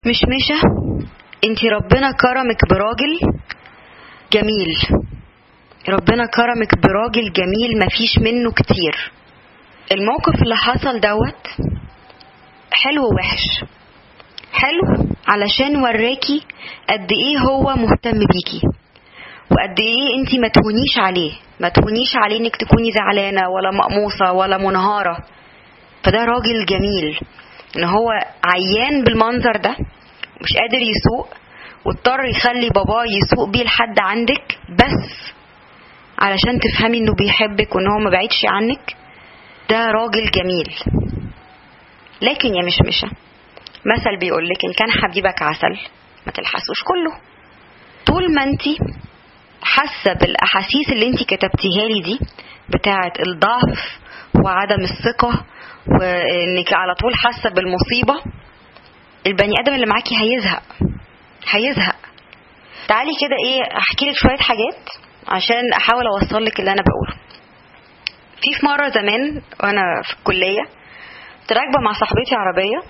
مشمشة انتي ربنا كرمك براجل جميل ربنا كرمك براجل جميل مفيش منه كتير الموقف اللي حصل دوت حلو ووحش حلو علشان وراكي قد ايه هو مهتم بيكي وقد ايه انتي ما تهونيش عليه ما تهونيش عليه انك تكوني زعلانه ولا مقموصه ولا منهاره فده راجل جميل ان هو عيان بالمنظر ده مش قادر يسوق واضطر يخلي باباه يسوق بيه لحد عندك بس علشان تفهمي انه بيحبك وان هو ما بعيدش عنك ده راجل جميل لكن يا مشمشة مثل بيقولك ان كان حبيبك عسل ما تلحسوش كله طول ما انتي حاسة بالاحاسيس اللي انتي كتبتيها لي دي بتاعة الضعف وعدم الثقة وانك على طول حاسة بالمصيبة البني ادم اللي معاكي هيزهق هيزهق تعالي كده ايه احكي لك شويه حاجات عشان احاول اوصل لك اللي انا بقوله في في مره زمان وانا في الكليه كنت راكبه مع صاحبتي عربيه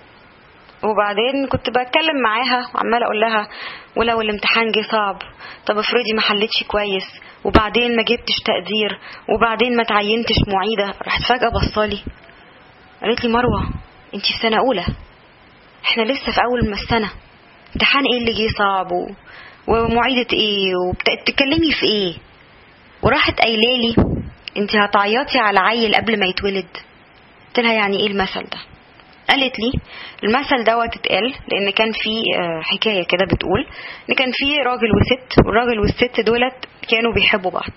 وبعدين كنت بتكلم معاها وعماله اقول لها ولو الامتحان جه صعب طب افرضي ما حلتش كويس وبعدين ما جبتش تقدير وبعدين ما تعينتش معيده راحت فجاه بصالي قالت لي مروه انت في سنه اولى احنا لسه في اول ما السنه امتحان ايه اللي جه صعب و... ومعيدة ايه وبتتكلمي في ايه وراحت قايله لي انت هتعيطي على عيل قبل ما يتولد قلت لها يعني ايه المثل ده قالت لي المثل دوت اتقال لان كان في حكايه كده بتقول ان كان في راجل وست والراجل والست دولت كانوا بيحبوا بعض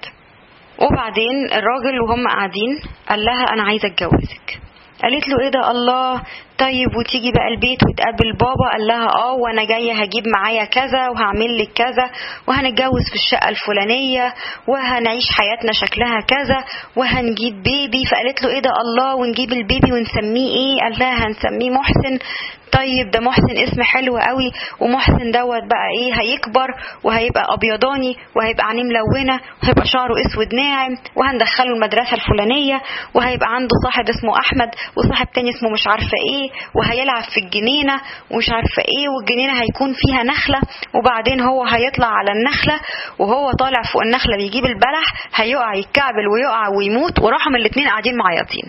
وبعدين الراجل وهم قاعدين قال لها انا عايزه اتجوزك قالت له ايه ده الله طيب وتيجي بقى البيت وتقابل بابا قال لها اه وانا جايه هجيب معايا كذا وهعمل لك كذا وهنتجوز في الشقه الفلانيه وهنعيش حياتنا شكلها كذا وهنجيب بيبي فقالت له ايه ده الله ونجيب البيبي ونسميه ايه قال لها هنسميه محسن طيب ده محسن اسم حلو قوي ومحسن دوت بقى ايه هيكبر وهيبقى ابيضاني وهيبقى عينيه ملونه وهيبقى شعره اسود ناعم وهندخله المدرسه الفلانيه وهيبقى عنده صاحب اسمه احمد وصاحب تاني اسمه مش عارفه ايه وهيلعب في الجنينه ومش عارفه ايه والجنينه هيكون فيها نخله وبعدين هو هيطلع على النخله وهو طالع فوق النخله بيجيب البلح هيقع يتكعبل ويقع ويموت وراحوا من الاتنين قاعدين معيطين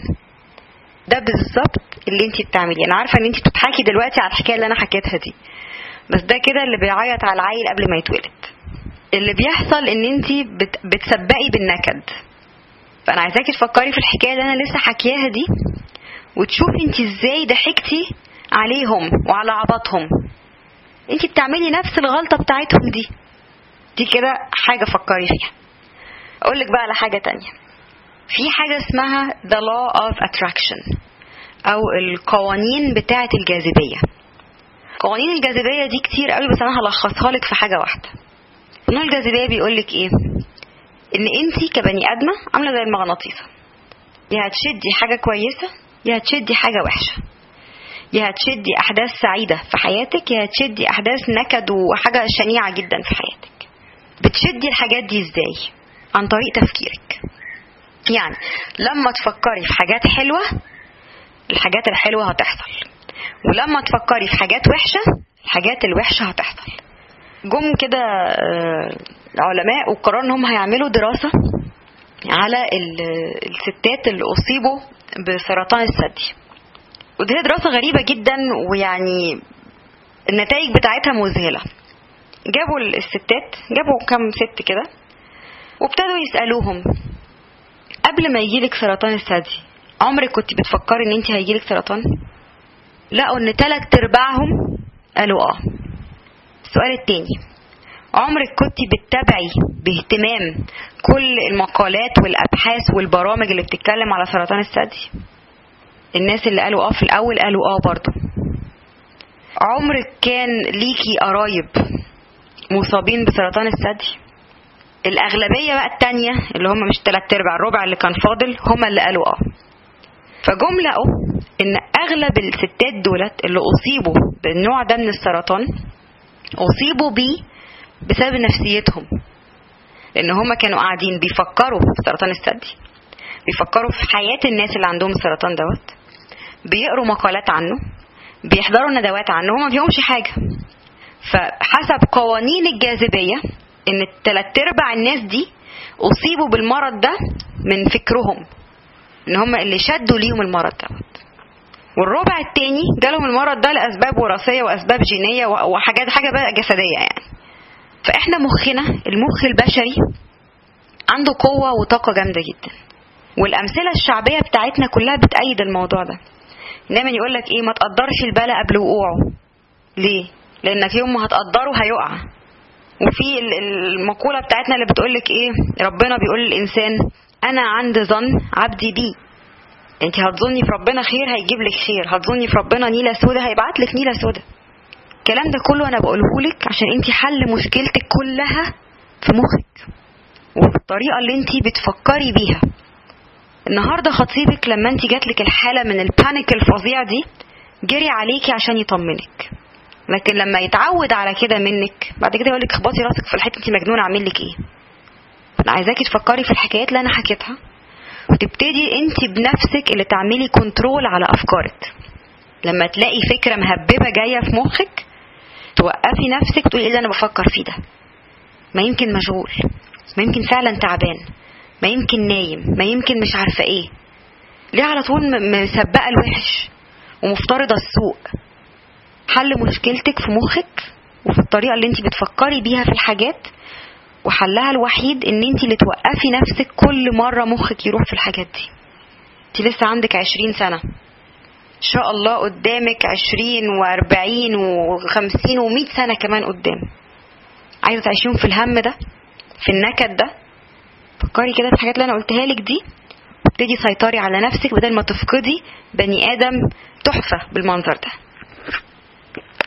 ده بالظبط اللي انت بتعمليه انا عارفه ان انت بتضحكي دلوقتي على الحكايه اللي انا حكيتها دي بس ده كده اللي بيعيط على العيل قبل ما يتولد اللي بيحصل ان انت بت... بتسبقي بالنكد فانا عايزاكي تفكري في الحكايه اللي انا لسه حكياها دي وتشوفي انت ازاي ضحكتي عليهم وعلى عبطهم انت بتعملي نفس الغلطه بتاعتهم دي دي كده حاجه فكري فيها اقول لك بقى على حاجه تانية في حاجه اسمها the law of attraction او القوانين بتاعه الجاذبيه قوانين الجاذبيه دي كتير قوي بس انا هلخصها لك في حاجه واحده قانون الجاذبيه بيقول لك ايه ان انت كبني ادمه عامله زي المغناطيسه يا هتشدي حاجه كويسه يا هتشدي حاجه وحشه يا هتشدي احداث سعيده في حياتك يا هتشدي احداث نكد وحاجه شنيعه جدا في حياتك بتشدي الحاجات دي ازاي عن طريق تفكيرك يعني لما تفكري في حاجات حلوه الحاجات الحلوه هتحصل ولما تفكري في حاجات وحشه الحاجات الوحشه هتحصل جم كده علماء وقرروا ان هم هيعملوا دراسه على الستات اللي اصيبوا بسرطان الثدي ودي دراسه غريبه جدا ويعني النتائج بتاعتها مذهله جابوا الستات جابوا كام ست كده وابتدوا يسالوهم قبل ما يجيلك سرطان الثدي عمرك كنت بتفكري ان انت هيجيلك سرطان لقوا ان تلات ارباعهم قالوا اه السؤال التاني عمرك كنت بتتابعي باهتمام كل المقالات والابحاث والبرامج اللي بتتكلم على سرطان الثدي الناس اللي قالوا اه في الاول قالوا اه برضو عمرك كان ليكي قرايب مصابين بسرطان الثدي الاغلبيه بقى التانية اللي هم مش تلات ارباع الربع اللي كان فاضل هم اللي قالوا اه فجم لقوا ان اغلب الستات دولت اللي اصيبوا بالنوع ده من السرطان اصيبوا بيه بسبب نفسيتهم لان هم كانوا قاعدين بيفكروا في سرطان الثدي بيفكروا في حياه الناس اللي عندهم السرطان دوت بيقروا مقالات عنه بيحضروا ندوات عنه هما ما فيهمش حاجه فحسب قوانين الجاذبيه ان التلات ارباع الناس دي اصيبوا بالمرض ده من فكرهم ان هم اللي شدوا ليهم المرض دوت والربع التاني جالهم المرض ده لاسباب وراثيه واسباب جينيه وحاجات حاجه بقى جسديه يعني فاحنا مخنا المخ البشري عنده قوه وطاقه جامده جدا والامثله الشعبيه بتاعتنا كلها بتأيد الموضوع ده دايما يقول لك ايه ما تقدرش البلاء قبل وقوعه ليه لانك يوم ما هتقدره هيقع وفي المقوله بتاعتنا اللي بتقول لك ايه ربنا بيقول للانسان انا عند ظن عبدي بي انت هتظني في ربنا خير هيجيب لك خير هتظني في ربنا نيله سودا هيبعت لك نيله سودا الكلام ده كله انا بقوله لك عشان انت حل مشكلتك كلها في مخك وفي الطريقه اللي انت بتفكري بيها النهارده خطيبك لما انت جاتلك الحاله من البانيك الفظيع دي جري عليكي عشان يطمنك لكن لما يتعود على كده منك بعد كده يقول لك اخبطي راسك في الحته انت مجنونه اعمل لك ايه انا عايزاكي تفكري في الحكايات اللي انا حكيتها وتبتدي انت بنفسك اللي تعملي كنترول على افكارك لما تلاقي فكره مهببه جايه في مخك توقفي نفسك تقولي ايه اللي انا بفكر فيه ده ما يمكن مشغول ما يمكن فعلا تعبان ما يمكن نايم ما يمكن مش عارفه ايه ليه على طول مسبقه الوحش ومفترضه السوء حل مشكلتك في مخك وفي الطريقه اللي انت بتفكري بيها في الحاجات وحلها الوحيد ان انت اللي توقفي نفسك كل مره مخك يروح في الحاجات دي انت لسه عندك عشرين سنه ان شاء الله قدامك عشرين واربعين وخمسين ومية سنة كمان قدام عايزة تعيشيهم في الهم ده في النكد ده فكري كده في الحاجات اللي انا قلتها لك دي وابتدي سيطري على نفسك بدل ما تفقدي بني ادم تحفة بالمنظر ده